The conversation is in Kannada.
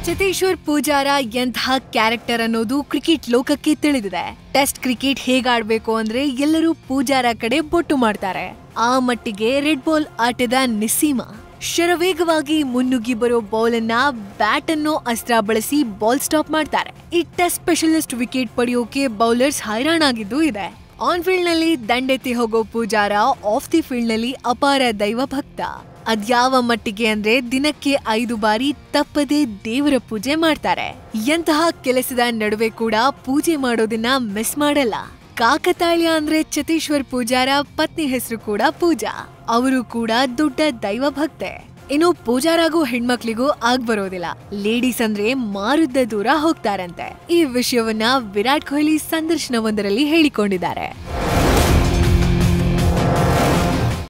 ಚತೇಶ್ವರ್ ಪೂಜಾರ ಎಂತಹ ಕ್ಯಾರೆಕ್ಟರ್ ಅನ್ನೋದು ಕ್ರಿಕೆಟ್ ಲೋಕಕ್ಕೆ ತಿಳಿದಿದೆ ಟೆಸ್ಟ್ ಕ್ರಿಕೆಟ್ ಹೇಗಾಡ್ಬೇಕು ಅಂದ್ರೆ ಎಲ್ಲರೂ ಪೂಜಾರ ಕಡೆ ಬೊಟ್ಟು ಮಾಡ್ತಾರೆ ಆ ಮಟ್ಟಿಗೆ ರೆಡ್ ಬಾಲ್ ಆಟದ ನಿಸ್ಸೀಮ ಶರವೇಗವಾಗಿ ಮುನ್ನುಗ್ಗಿ ಬರೋ ಬೌಲ್ ಅನ್ನ ಬ್ಯಾಟ್ ಅನ್ನೋ ಅಸ್ತ್ರ ಬಳಸಿ ಬಾಲ್ ಸ್ಟಾಪ್ ಮಾಡ್ತಾರೆ ಈ ಟೆಸ್ಟ್ ಸ್ಪೆಷಲಿಸ್ಟ್ ವಿಕೆಟ್ ಪಡೆಯೋಕೆ ಬೌಲರ್ಸ್ ಹೈರಾಣಾಗಿದ್ದು ಇದೆ ಆನ್ ಫೀಲ್ಡ್ ನಲ್ಲಿ ದಂಡೆತ್ತಿ ಹೋಗೋ ಪೂಜಾರ ಆಫ್ ದಿ ಫೀಲ್ಡ್ ನಲ್ಲಿ ಅಪಾರ ದೈವ ಭಕ್ತ ಅದ್ಯಾವ ಮಟ್ಟಿಗೆ ಅಂದ್ರೆ ದಿನಕ್ಕೆ ಐದು ಬಾರಿ ತಪ್ಪದೆ ದೇವರ ಪೂಜೆ ಮಾಡ್ತಾರೆ ಎಂತಹ ಕೆಲಸದ ನಡುವೆ ಕೂಡ ಪೂಜೆ ಮಾಡೋದನ್ನ ಮಿಸ್ ಮಾಡಲ್ಲ ಕಾಕತಾಳ್ಯ ಅಂದ್ರೆ ಚತೇಶ್ವರ್ ಪೂಜಾರ ಪತ್ನಿ ಹೆಸರು ಕೂಡ ಪೂಜಾ ಅವರು ಕೂಡ ದೊಡ್ಡ ದೈವ ಭಕ್ತೆ ಇನ್ನು ಪೂಜಾರಾಗೂ ಹೆಣ್ಮಕ್ಳಿಗೂ ಆಗ್ ಬರೋದಿಲ್ಲ ಲೇಡೀಸ್ ಅಂದ್ರೆ ಮಾರುದ್ದ ದೂರ ಹೋಗ್ತಾರಂತೆ ಈ ವಿಷಯವನ್ನ ವಿರಾಟ್ ಕೊಹ್ಲಿ ಸಂದರ್ಶನವೊಂದರಲ್ಲಿ ಹೇಳಿಕೊಂಡಿದ್ದಾರೆ